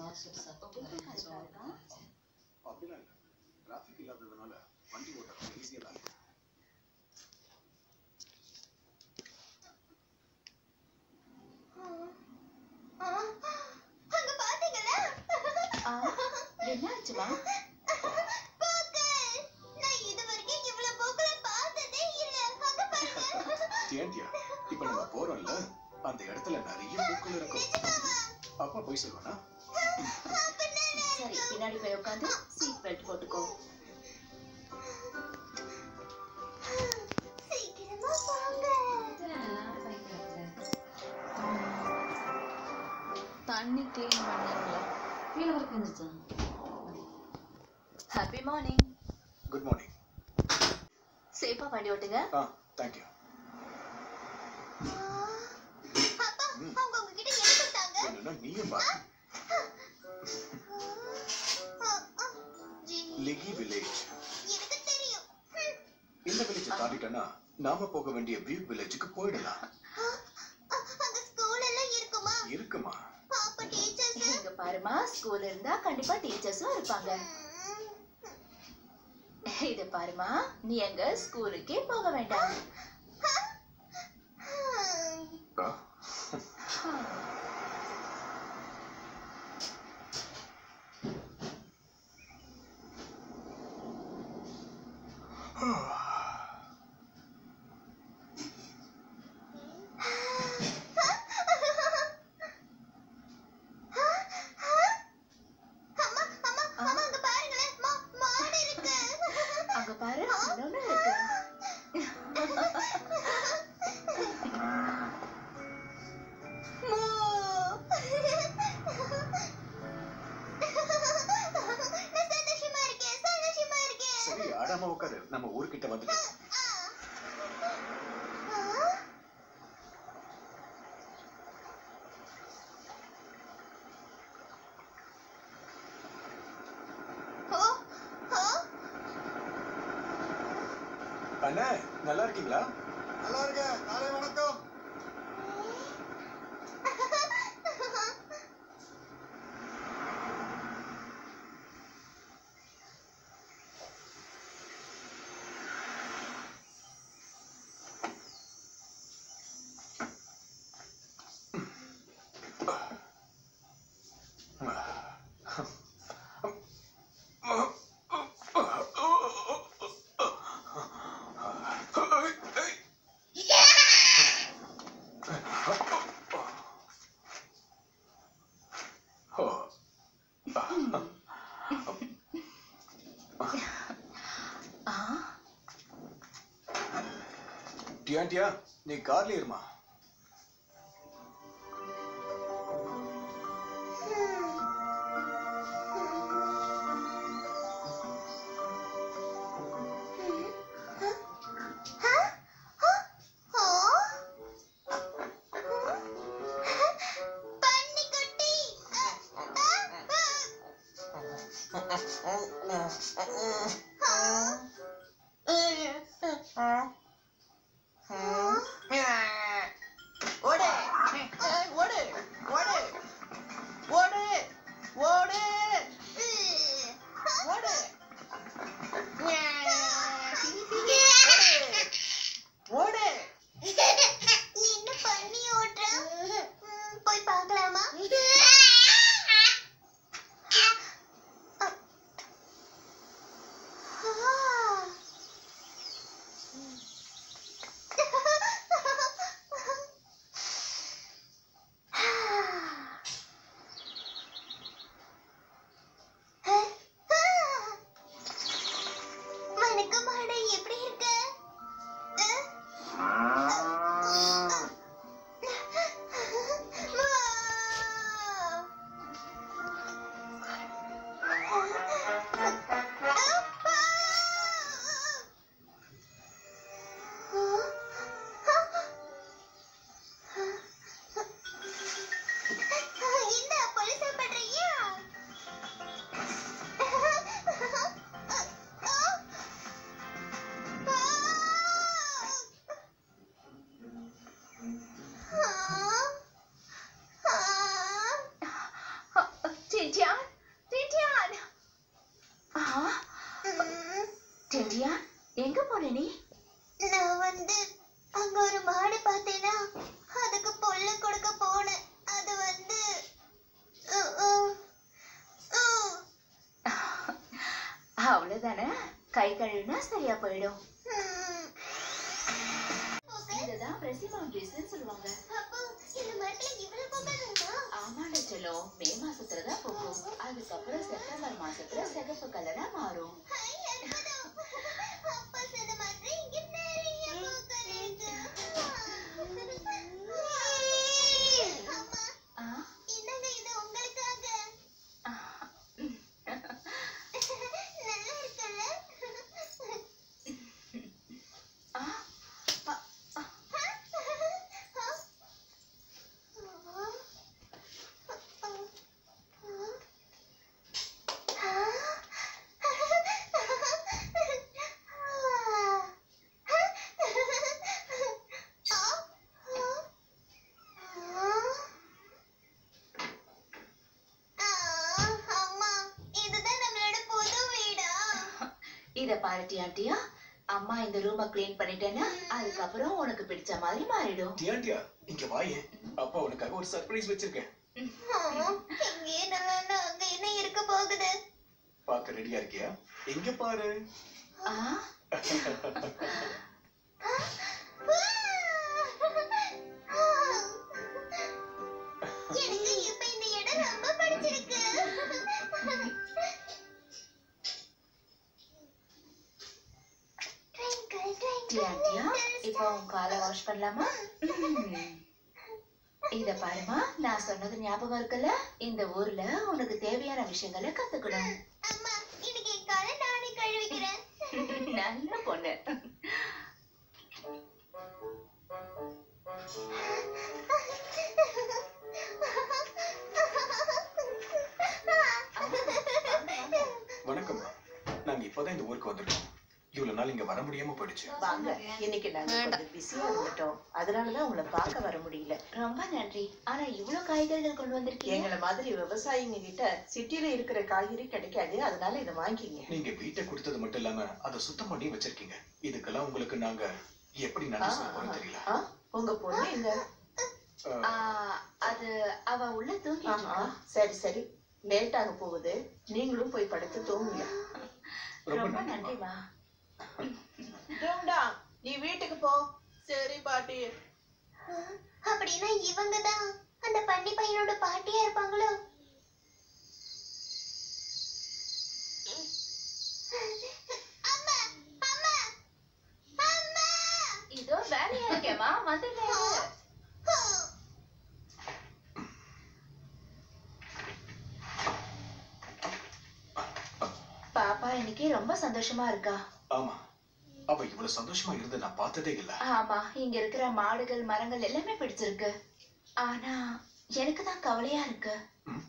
உங்களுக்கு கரெக்டா இருக்கா அப்படிலாம் இல்லை டிராஃபிக் இல்லாததுனால வண்டி ஓட்டுறது ஈஸியாக தான் இருக்கு அங்க பாத்தீங்களா ஆ, என்ன ஆச்சுமா பூக்கள் நான் இதுவரைக்கும் இவ்வளவு பூக்களை பார்த்ததே இல்ல அங்க பாருங்க ஏன்டியா இப்போ நம்ம போறோம்ல அந்த இடத்துல நிறைய பூக்கள் இருக்கும் நிஜமாவா அப்பா போய் சொல்லுவானா சரி பின்னாடி போய் உட்காந்து சீட் பெல்ட் போட்டுக்கோ சீக்கிரமா வாங்க தண்ணி க்ளீன் பண்ணீங்களா கீழே வரைக்கும் வந்துச்சா ஹாப்பி மார்னிங் குட் மார்னிங் சேஃபா வண்டி ஓட்டுங்க ஆ தேங்க்யூ அப்பா அவங்க உங்ககிட்ட என்ன கொடுத்தாங்க என்னன்னா நீயும் வா ஜி லிகி வில்லேஜ் எனக்கு தெரியும் ஹம். இந்த வில்லேஜ் தாண்டிட்டோன்னா நாம போக வேண்டிய வியூ வில்லேஜுக்கு போயிடலாம் அ- அங்க ஸ்கூல் எல்லாம் இருக்குமா இருக்குமா அப்ப டீச்சர்ஸ் இங்க பாருமா ஸ்கூல் இருந்தா கண்டிப்பா டீச்சர்ஸும் இருப்பாங்க இது பாருமா நீ எங்க ஸ்கூலுக்கே போக வேண்டாம் ஆ, அம்மா அம்மா அம்மா அங்க பாருங்களேன் மா மாடு இருக்கு அங்க பாரு இன்னொன்னு இருக்கு மூ. நான் சந்தோஷமா இருக்கேன் சந்தோஷமா இருக்கேன் சரி ஆடாம உட்காரு நம்ம ஊர்கிட்ட வந்துட்டோம் ஆ. ஓ ஓ அண்ணா நல்லா இருக்கீங்களா நல்லா இருக்கேன் காலை வணக்கம் ஓ, ஆ டியாண்டியா நீ கார்ல இருமா பன்னிக்குட்டி ஓடு ஏய், ஓடு ஓடு ஓடு ஓடு ஓடு ஓடு என்ன பண்ணி ஓட்டுற ம், போய் பார்க்கலாமா டின்டியான் டின்டியான் ஆ ம், டின்டியான் எங்க போன நீ நான் வந்து அங்க ஒரு மாடு பார்த்தேனா அதுக்கு புல்லு கொடுக்க போனேன் அது வந்து உ, உ, உ. அவ்வளவுதானே கை கழுவினா சரியா போயிடும் ம். போக, இதுதான் பிரசிமா ட்ரெஸ்ன்னு சொல்லுவாங்க அப்போ இந்த மரத்துல இவ்வளவு பூக்கள் வருமா ஆமாண்ட செல்லம் மே மாசத்துல தான் பூக்கும் அதுக்கப்புறம் செப்டம்பர் மாசத்துல சிகப்பு கலரா மாறும் ஹாய், அற்புதம். அப்பா சொன்ன மாதிரி இங்க நிறைய பூக்கள் இருக்கு. அம்மா, ஆ, இந்தாங்க இது உங்களுக்காக. ஆ, நல்லா இருக்குல்ல? ஆ, ஆ, அம்மா இதுதான் நம்மளோட புது வீடா இத பாருட்டி ஆண்டியா அம்மா இந்த ரூம க்ளீன் பண்ணிட்டேன்னா அதுக்கப்புறம் உனக்கு பிடிச்ச மாதிரி மாறிடும் டியாண்டியா இங்க வாயே அப்பா உனக்காக ஒரு சர்ப்ரைஸ் வச்சிருக்கேன் இங்கே நல்லா இல்ல, அங்க என்ன இருக்க போகுது பார்க்க ரெடியா இருக்கியா இங்க பாரு ஆ எனக்கு இப்ப இந்த இடம் ரொம்ப பிடிச்சிருக்கு Twinkle, twinkle, டியாண்டியா little இப்போ உன் காலை வாஷ் பண்ணலாமா ம். இத பாருமா நான் சொன்னது ஞாபகம் இருக்குல்ல இந்த ஊர்ல உனக்கு தேவையான விஷயங்களை கத்துக்கணும் அம்மா இன்னைக்கு என் காலை நானே கழுவிக்கிறேன் நல்ல பொண்ணு வணக்கம்மா நாங்க இப்பதான் இந்த ஊருக்கு வந்திருக்கோம் இவ்வளவு நாள் இங்க வர முடியாம போயிடுச்சு வாங்க இன்னைக்கு நாங்க கொஞ்சம் பிஸியா இருந்துட்டோம் அதனாலதான் உங்களை பார்க்க வர முடியல ரொம்ப நன்றி ஆனா இவ்ளோ காய்கறிகள் கொண்டு வந்திருக்கீங்க எங்களை மாதிரி விவசாயிங்க கிட்ட சிட்டில இருக்கிற காய்கறி கிடைக்காது அதனால இதை வாங்கிக்கிங்க நீங்க வீட்டை கொடுத்தது மட்டும் இல்லாம அதை சுத்தம் பண்ணி வச்சிருக்கீங்க இதுக்கெல்லாம் உங்களுக்கு நாங்க எப்படி நன்றி சொல்ல போறோம் தெரியல ஆ, உங்க பொண்ணு எங்க அஹ், ஆ, அது அவ உள்ள தூங்கிட்டு ஆஹா, இருக்கா. சரி சரி லேட் ஆக போகுது நீங்களும் போய் படுத்து தூங்குங்க ரொம்ப ரொம்ப நன்றிம்மா. நன்றிமா டூம்டா நீ வீட்டுக்கு போ சரி பாட்டி அப்படின்னா இவங்க தான் அந்த பன்னி பையனோட பாட்டியா இருப்பாங்களோ அம்மா அம்மா அம்மா இதோ வேலையா இருக்கேம்மா வந்துட்டேன் பாப்பா இன்னைக்கு ரொம்ப சந்தோஷமா இருக்கா ஆமா அவ இவ்வளவு சந்தோஷமா இருந்து நான் பார்த்ததே இல்ல ஆமா இங்க இருக்கிற மாடுகள் மரங்கள் எல்லாமே பிடிச்சிருக்கு ஆனா எனக்கு தான் கவலையா இருக்கு ம்.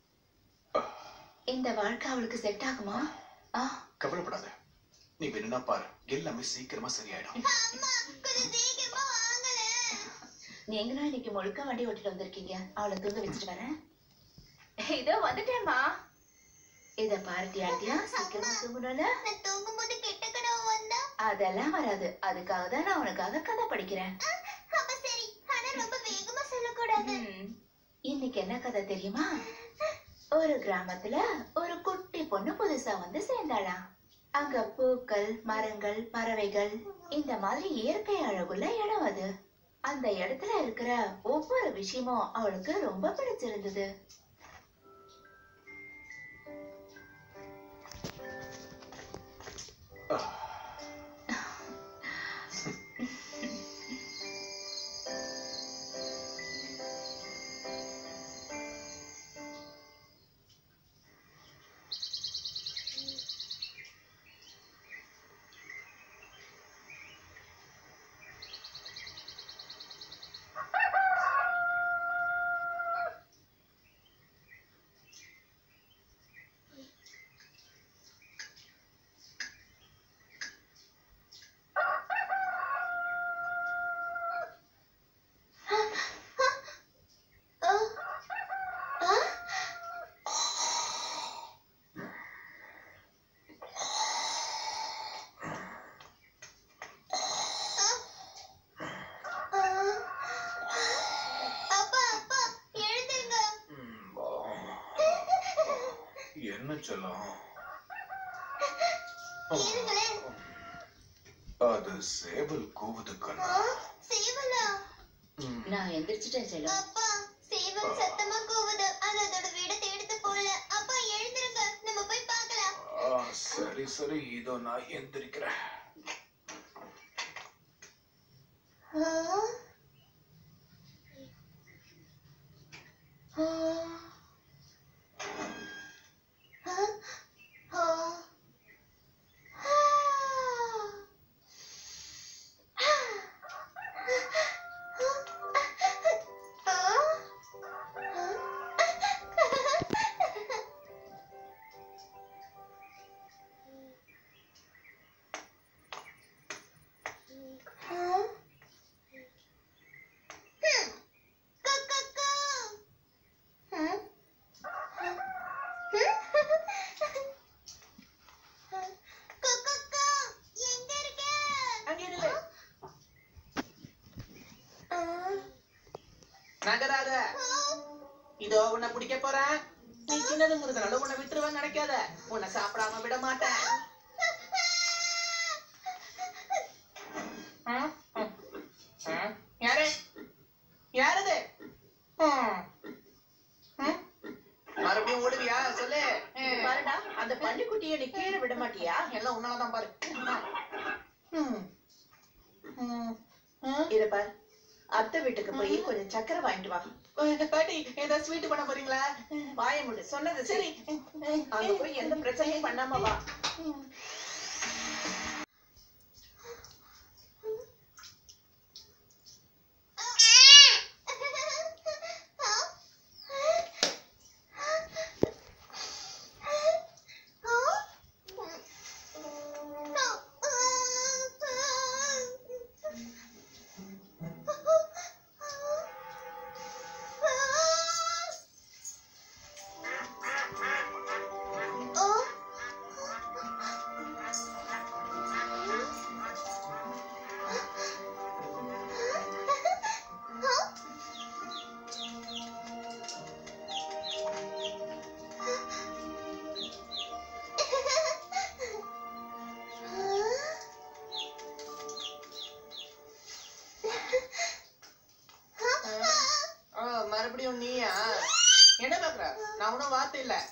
இந்த வாழ்க்கை அவளுக்கு செட் ஆகுமா ஆ கவலைப்படாத நீ வேணும்னா பாரு எல்லாமே சீக்கிரமா சரியாயிடும் அம்மா கொஞ்சம் சீக்கிரமா வாங்களேன் நீங்களும் இன்னைக்கு முழுக்க வண்டி ஓட்டிட்டு வந்திருக்கீங்க அவளை தூங்க வச்சுட்டு வரேன் இதோ வந்துட்டேம்மா இத பாருட்டி ஆண்டியா சீக்கிரமா தூங்கணும்ல நான் தூங்கும்போது கெட்ட கனவு வந்தா அதெல்லாம் வராது அதுக்காக தான் நான் உனக்காக கதை படிக்கிறேன் அப்ப சரி ஆனா ரொம்ப வேகமா சொல்லக்கூடாது ம். இன்னைக்கு என்ன கதை தெரியுமா ஒரு கிராமத்துல ஒரு குட்டி பொண்ணு புதுசா வந்து சேர்ந்தாளாம் அங்க பூக்கள் மரங்கள் பறவைகள் இந்த மாதிரி இயற்கை அழகுள்ள இடம் அது அந்த இடத்துல இருக்கிற ஒவ்வொரு விஷயமும் அவளுக்கு ரொம்ப பிடிச்சிருந்தது என்ன செல்லம் இருங்களேன். அது சேவல் கூவுது ஆ, கண்ணா சேவலா ம். நான் எந்திரிச்சிட்டேன் செல்லம் அப்பா சேவல் சத்தமா கூவுது அது அதோட வீட தேடுது போல அப்பா எழுந்திருங்க நம்ம போய் பார்க்கலாம் ஆ, சரி சரி இதோ நான் எந்திரிக்கிறேன் ஆ? ஆ? ஆ? ஆ? ஆ? எங்க இருக்க அங்கே நில்லு. ஆ? நகராத இதோ உன்னை பிடிக்க போறேன் நீ சின்னதுங்கிறதுனால உன்னை விட்டுருவேன் நினைக்காத உன்னை சாப்பிடாம விட மாட்டேன் ம், ம், ம். யாரு யாரது ம். ம்? மறுபடியும் ஓடுவியா சொல்லு பாருடா அந்த பள்ளிக்குட்டியை நீ கீழே விட மாட்டியா எல்லாம் உன்னாலதான் பாரு ம். ம். ம். இத பாரு அத்தை வீட்டுக்கு போய் கொஞ்சம் சக்கரை வாங்கிட்டு வா பாட்டி ஏதாவது ஸ்வீட் பண்ண போறீங்களா வாய முடி சொன்னது சரி அங்க போய் எந்த பிரச்சனையும் பண்ணாம வா ஆ, மறுபடியும் நீயா என்ன பாக்குற நான் ஒன்னும் வார்த்தை இல்ல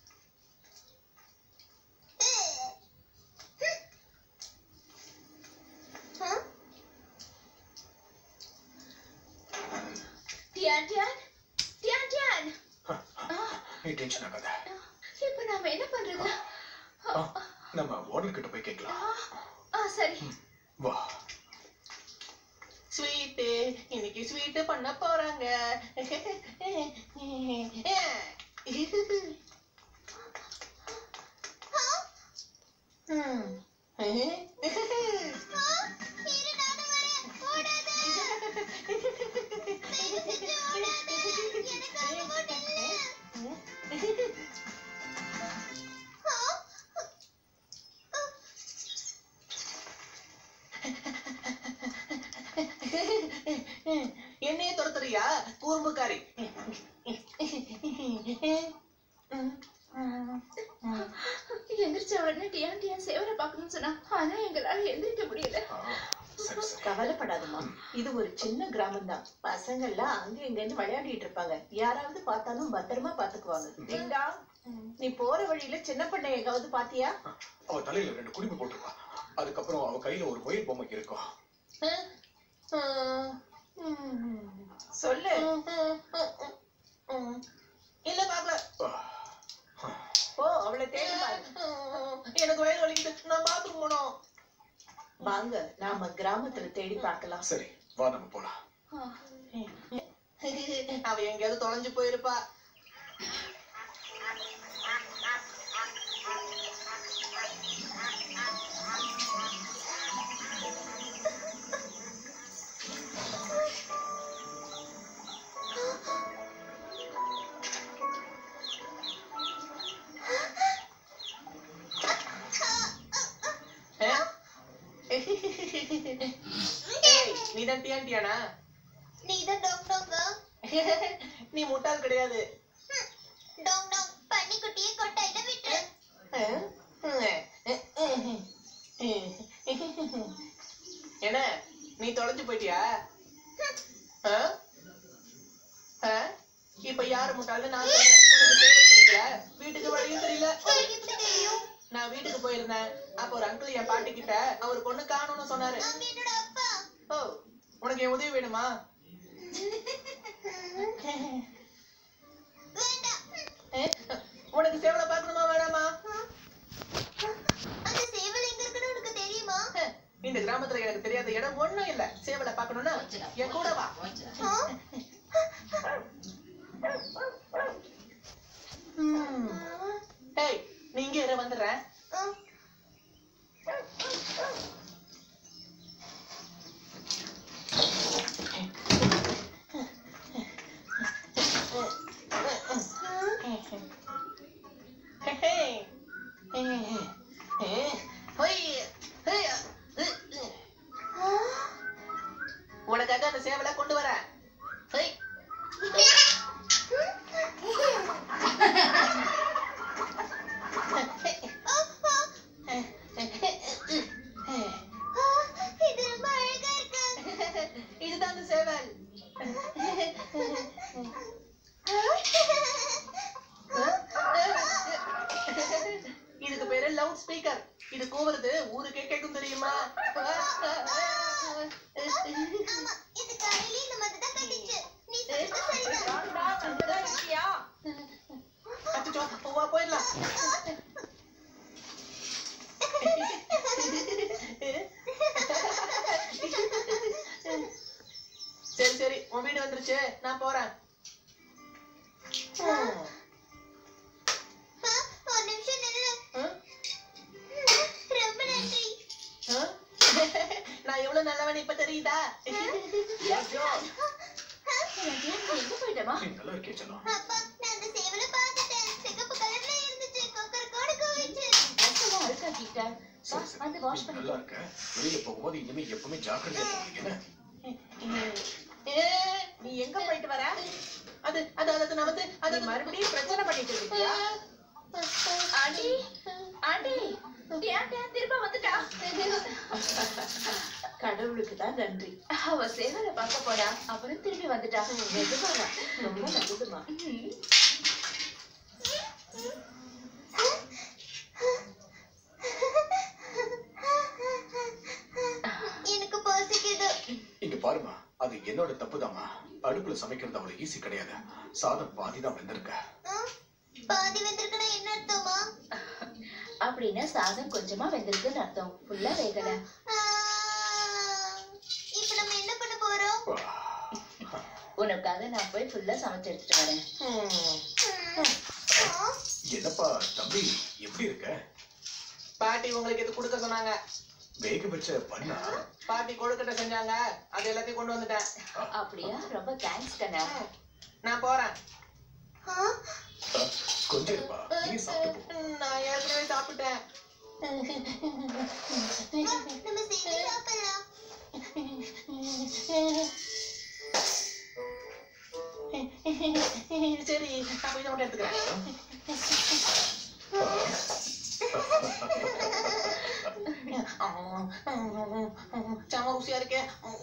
டியான் டியான் டியான் டியான் நீ டென்ஷன் ஆகாத இப்ப நாம என்ன பண்றது ஆ, நம்ம ஓனர் கிட்ட போய் கேட்கலாம் ஆ, ஆ சரி வா ஸ்வீட்டு இன்னைக்கு ஸ்வீட்டு பண்ண போறாங்க ம். என்னையே துரத்துறியா கூர்ம்புக்காரி எந்திரிச்ச உடனே டியான் டியான் சேவரை பார்க்கணும்னு சொன்னா ஆனா எங்களால எந்திரிக்க முடியல ஆ, சரி சரி கவலைப்படாதம்மா இது ஒரு சின்ன கிராமம் தான் பசங்க எல்லாம் அங்க இங்கன்னு விளையாடிட்டு இருப்பாங்க யாராவது பார்த்தாலும் பத்திரமா பாத்துக்குவாங்க டிங்கா, நீ போற வழியில சின்ன பண்ணை எங்காவது பாத்தியா அவ தலையில ரெண்டு குடிப்பு போட்டிருப்பா அதுக்கப்புறம் அவ கையில ஒரு ஒயில் பொம்மை இருக்கும் சொல்லு இல்ல பாக்கல ஆ, ஓ அவளை தேடி பாரு எனக்கு வயிறு வலிக்குது நான் பாத்ரூம் போனோம் வாங்க நாம கிராமத்துல தேடி பார்க்கலாம் சரி வா நம்ம போலாம் ஆ, அவ எங்கேயாவது தொலைஞ்சு போயிருப்பா ஆ? ஏய், நீதான் டியாண்டியானா நீதான் டோங் டோங்கா நீ முட்டாள் கிடையாது டோங் டோங் பன்னிக்குட்டியை கொட்டாயில நீ தொலைஞ்சு போயிட்டியா ஆ? ஆ? இப்ப யாரு முட்டாள்னு நான் சொல்றேன் உனக்கு சேவல் கிடைக்கல வீட்டுக்கு வழியும் தெரியல எனக்கு எப்படி தெரியும் நான் வீட்டுக்கு போயிருந்தேன் அப்ப ஒரு அங்கிள் என் பாட்டி கிட்ட அவர் பொண்ணு காணும்னு சொன்னாரு அவங்க என்னோட அப்பா ஓ உனக்கு என் உதவி வேணுமா வேண்டாம் ஏ, உனக்கு சேவலை பார்க்கணுமா வேணாமா அந்த சேவல் எங்க இருக்குன்னு உனக்கு தெரியுமா இந்த கிராமத்துல எனக்கு தெரியாத இடம் ஒண்ணும் இல்ல சேவலை பார்க்கணும்னா என் கூட வா ஆ? ம். ஏய் நீ இங்க இரு வந்துடுறேன் ஆ. உனக்காக அந்த சேவலை கொண்டு வரேன் ஹை. ஆ, இது ரொம்ப அழகா இருக்கு இதுதான் அந்த சேவல் இதுக்கு பேரு லவுட் ஸ்பீக்கர் இது கூவுறது ஊருக்கே கேட்கும் தெரியுமா ஆமா இது காலையில இந்த மாதிரி தான் கட்டிச்சு நீ சொல்றது சரிதான் அச்சச்சோ, வா போயிடலாம் சரி சரி உன் வீடு வந்துருச்சு நான் போறேன் ஆ, ஒரு நிமிஷம் நில்லு ம், ரொம்ப நன்றி ம். நான் எவ்வளவு நல்லவன் இப்ப தெரியுதா எங்க போயிட்டமா நீ நல்லா இருக்கே செல்லம் அப்பா நான் அந்த சேவலை பார்த்துட்டேன் சிகப்பு கலர்ல இருந்துச்சு கொக்கரக்கோட கோவிச்சு ட்ரெஸ்ஸெல்லாம் அழுக்காக்கிட்ட வா, சரி, சரி. வந்து வாஷ் நீ பண்ணி நல்லா இருக்க வெளியில போகும்போது இனிமே எப்பவுமே ஜாக்கிரதையா போவீங்க ஏ, நீ எங்க போயிட்டு வர அது அது அது நான் வந்து அது மறுபடியும் பிரச்சனை பண்ணிட்டு இருக்கியா ஆண்டி ஆண்டி ஏன் ஏன் திரும்ப வந்துட்டா கடவுளுக்கு தான் நன்றி அவ சேவலை பார்க்க போனா அப்புறம் திரும்பி வந்துட்டா மெதுவாடா. ரொம்ப நல்லதுமா ம். எனக்கு பசிக்குது இங்க பாருமா அது என்னோட தப்புதாம்மா அடுப்புல சமைக்கிறது அவ்வளவு ஈஸி கிடையாது சாதம் பாதி தான் வெந்திருக்க ஆ, பாதி வந்திருக்குன்னா என்ன அர்த்தமா அப்படின்னா சாதம் கொஞ்சமா வெந்திருக்குன்னு அர்த்தம் ஃபுல்லா வேகல ஆ, இப்ப நம்ம என்ன பண்ண போறோம் உனக்காக நான் போய் ஃபுல்லா சமைச்சு எடுத்துட்டு வரேன் ம். ஆ, என்னப்பா தம்பி எப்படி இருக்க பாட்டி உங்களுக்கு இது கொடுக்க சொன்னாங்க வேக வச்ச பண்ணா பாட்டி கொழுக்கட்டை செஞ்சாங்க அது எல்லாத்தையும் கொண்டு வந்துட்டேன் அப்படியா ரொம்ப தேங்க்ஸ் கண்ணா நான் போறேன் ஆ, கொஞ்சம் இருப்பா நீ சாப்பிட்டு போ நான் ஏற்கனவே சாப்பிட்டேன் வா, நம்ம சேர்ந்து சாப்பிடலாம் சரி நான் போய் இதை மட்டும் எடுத்துக்கிறேன் செம ருசியா இருக்கே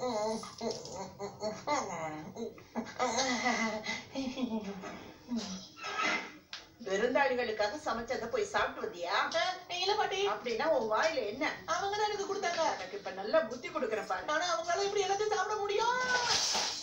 விருந்தாளிகளுக்காக சமைச்சத போய் சாப்பிட்டு வந்தியா இல்ல பாட்டி அப்படின்னா உன் வாயில என்ன அவங்க தான் எனக்கு கொடுத்தாங்க எனக்கு இப்ப நல்லா புத்தி கொடுக்குற பாரு ஆனா அவங்களால எப்படி எல்லாத்தையும் சாப்பிட முடியும்